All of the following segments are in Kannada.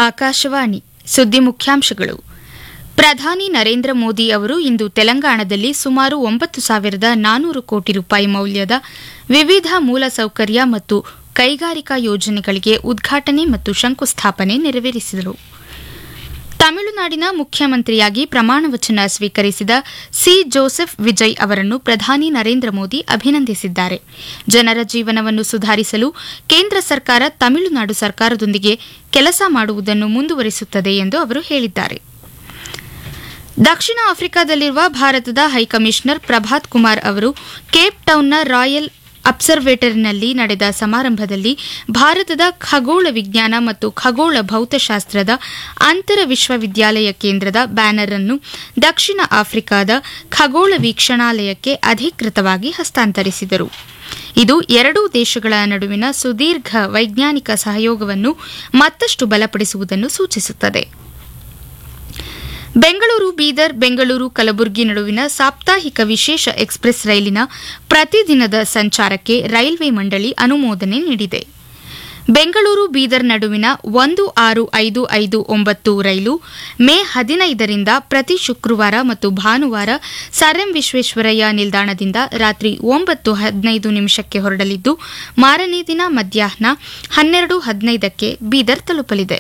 ಆಕಾಶವಾಣಿ ಸುದ್ದಿ ಮುಖ್ಯಾಂಶಗಳು ಪ್ರಧಾನಿ ನರೇಂದ್ರ ಮೋದಿ ಅವರು ಇಂದು ತೆಲಂಗಾಣದಲ್ಲಿ ಸುಮಾರು ಒಂಬತ್ತು ಸಾವಿರದ ನಾನೂರು ಕೋಟಿ ರೂಪಾಯಿ ಮೌಲ್ಯದ ವಿವಿಧ ಮೂಲಸೌಕರ್ಯ ಮತ್ತು ಕೈಗಾರಿಕಾ ಯೋಜನೆಗಳಿಗೆ ಉದ್ಘಾಟನೆ ಮತ್ತು ಶಂಕುಸ್ಥಾಪನೆ ನೆರವೇರಿಸಿದರು ತಮಿಳುನಾಡಿನ ಮುಖ್ಯಮಂತ್ರಿಯಾಗಿ ಪ್ರಮಾಣವಚನ ಸ್ವೀಕರಿಸಿದ ಸಿ ಜೋಸೆಫ್ ವಿಜಯ್ ಅವರನ್ನು ಪ್ರಧಾನಿ ನರೇಂದ್ರ ಮೋದಿ ಅಭಿನಂದಿಸಿದ್ದಾರೆ ಜನರ ಜೀವನವನ್ನು ಸುಧಾರಿಸಲು ಕೇಂದ್ರ ಸರ್ಕಾರ ತಮಿಳುನಾಡು ಸರ್ಕಾರದೊಂದಿಗೆ ಕೆಲಸ ಮಾಡುವುದನ್ನು ಮುಂದುವರಿಸುತ್ತದೆ ಎಂದು ಅವರು ಹೇಳಿದ್ದಾರೆ ದಕ್ಷಿಣ ಆಫ್ರಿಕಾದಲ್ಲಿರುವ ಭಾರತದ ಹೈಕಮಿಷನರ್ ಪ್ರಭಾತ್ ಕುಮಾರ್ ಅವರು ಕೇಪ್ ಟೌನ್ನ ರಾಯಲ್ ಅಬ್ಸರ್ವೇಟರಿನಲ್ಲಿ ನಡೆದ ಸಮಾರಂಭದಲ್ಲಿ ಭಾರತದ ಖಗೋಳ ವಿಜ್ಞಾನ ಮತ್ತು ಖಗೋಳ ಭೌತಶಾಸ್ತ್ರದ ಅಂತರ ವಿಶ್ವವಿದ್ಯಾಲಯ ಕೇಂದ್ರದ ಬ್ಯಾನರ್ ಅನ್ನು ದಕ್ಷಿಣ ಆಫ್ರಿಕಾದ ಖಗೋಳ ವೀಕ್ಷಣಾಲಯಕ್ಕೆ ಅಧಿಕೃತವಾಗಿ ಹಸ್ತಾಂತರಿಸಿದರು ಇದು ಎರಡೂ ದೇಶಗಳ ನಡುವಿನ ಸುದೀರ್ಘ ವೈಜ್ಞಾನಿಕ ಸಹಯೋಗವನ್ನು ಮತ್ತಷ್ಟು ಬಲಪಡಿಸುವುದನ್ನು ಸೂಚಿಸುತ್ತದೆ ಬೆಂಗಳೂರು ಬೀದರ್ ಬೆಂಗಳೂರು ಕಲಬುರಗಿ ನಡುವಿನ ಸಾಪ್ತಾಹಿಕ ವಿಶೇಷ ಎಕ್ಸ್ಪ್ರೆಸ್ ರೈಲಿನ ಪ್ರತಿದಿನದ ಸಂಚಾರಕ್ಕೆ ರೈಲ್ವೆ ಮಂಡಳಿ ಅನುಮೋದನೆ ನೀಡಿದೆ ಬೆಂಗಳೂರು ಬೀದರ್ ನಡುವಿನ ಒಂದು ಆರು ಐದು ಐದು ಒಂಬತ್ತು ರೈಲು ಮೇ ಹದಿನೈದರಿಂದ ಪ್ರತಿ ಶುಕ್ರವಾರ ಮತ್ತು ಭಾನುವಾರ ಸರ್ ಎಂ ವಿಶ್ವೇಶ್ವರಯ್ಯ ನಿಲ್ದಾಣದಿಂದ ರಾತ್ರಿ ಒಂಬತ್ತು ಹದಿನೈದು ನಿಮಿಷಕ್ಕೆ ಹೊರಡಲಿದ್ದು ಮಾರನೇ ದಿನ ಮಧ್ಯಾಹ್ನ ಹನ್ನೆರಡು ಹದಿನೈದಕ್ಕೆ ಬೀದರ್ ತಲುಪಲಿದೆ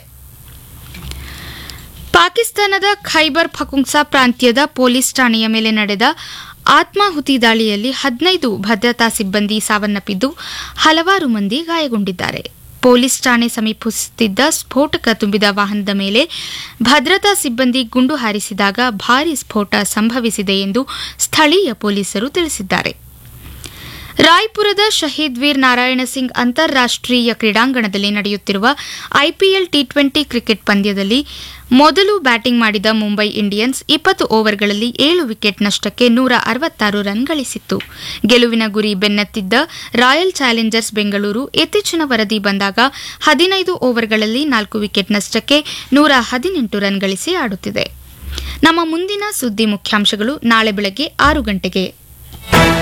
ಪಾಕಿಸ್ತಾನದ ಖೈಬರ್ ಫಕುಂಗ್ಸಾ ಪ್ರಾಂತ್ಯದ ಪೊಲೀಸ್ ಠಾಣೆಯ ಮೇಲೆ ನಡೆದ ಆತ್ಮಾಹುತಿ ದಾಳಿಯಲ್ಲಿ ಹದಿನೈದು ಭದ್ರತಾ ಸಿಬ್ಬಂದಿ ಸಾವನ್ನಪ್ಪಿದ್ದು ಹಲವಾರು ಮಂದಿ ಗಾಯಗೊಂಡಿದ್ದಾರೆ ಪೊಲೀಸ್ ಠಾಣೆ ಸಮೀಪಿಸುತ್ತಿದ್ದ ಸ್ಫೋಟಕ ತುಂಬಿದ ವಾಹನದ ಮೇಲೆ ಭದ್ರತಾ ಸಿಬ್ಬಂದಿ ಗುಂಡು ಹಾರಿಸಿದಾಗ ಭಾರೀ ಸ್ಫೋಟ ಸಂಭವಿಸಿದೆ ಎಂದು ಸ್ಥಳೀಯ ಪೊಲೀಸರು ತಿಳಿಸಿದ್ದಾರೆ ರಾಯ್ಪುರದ ಶಹೀದ್ ವೀರ್ ನಾರಾಯಣ ಸಿಂಗ್ ಅಂತಾರಾಷ್ಟೀಯ ಕ್ರೀಡಾಂಗಣದಲ್ಲಿ ನಡೆಯುತ್ತಿರುವ ಐಪಿಎಲ್ ಟಿ ಟ್ವೆಂಟಿ ಕ್ರಿಕೆಟ್ ಪಂದ್ಯದಲ್ಲಿ ಮೊದಲು ಬ್ಯಾಟಿಂಗ್ ಮಾಡಿದ ಮುಂಬೈ ಇಂಡಿಯನ್ಸ್ ಇಪ್ಪತ್ತು ಓವರ್ಗಳಲ್ಲಿ ಏಳು ವಿಕೆಟ್ ನಷ್ಟಕ್ಕೆ ನೂರ ಅರವತ್ತಾರು ರನ್ ಗಳಿಸಿತ್ತು ಗೆಲುವಿನ ಗುರಿ ಬೆನ್ನತ್ತಿದ್ದ ರಾಯಲ್ ಚಾಲೆಂಜರ್ಸ್ ಬೆಂಗಳೂರು ಇತ್ತೀಚಿನ ವರದಿ ಬಂದಾಗ ಹದಿನೈದು ಓವರ್ಗಳಲ್ಲಿ ನಾಲ್ಕು ವಿಕೆಟ್ ನಷ್ಟಕ್ಕೆ ನೂರ ಹದಿನೆಂಟು ರನ್ ಗಳಿಸಿ ಆಡುತ್ತಿದೆ ನಮ್ಮ ಮುಂದಿನ ಸುದ್ದಿ ಮುಖ್ಯಾಂಶಗಳು ನಾಳೆ ಬೆಳಗ್ಗೆ ಆರು ಗಂಟೆಗೆ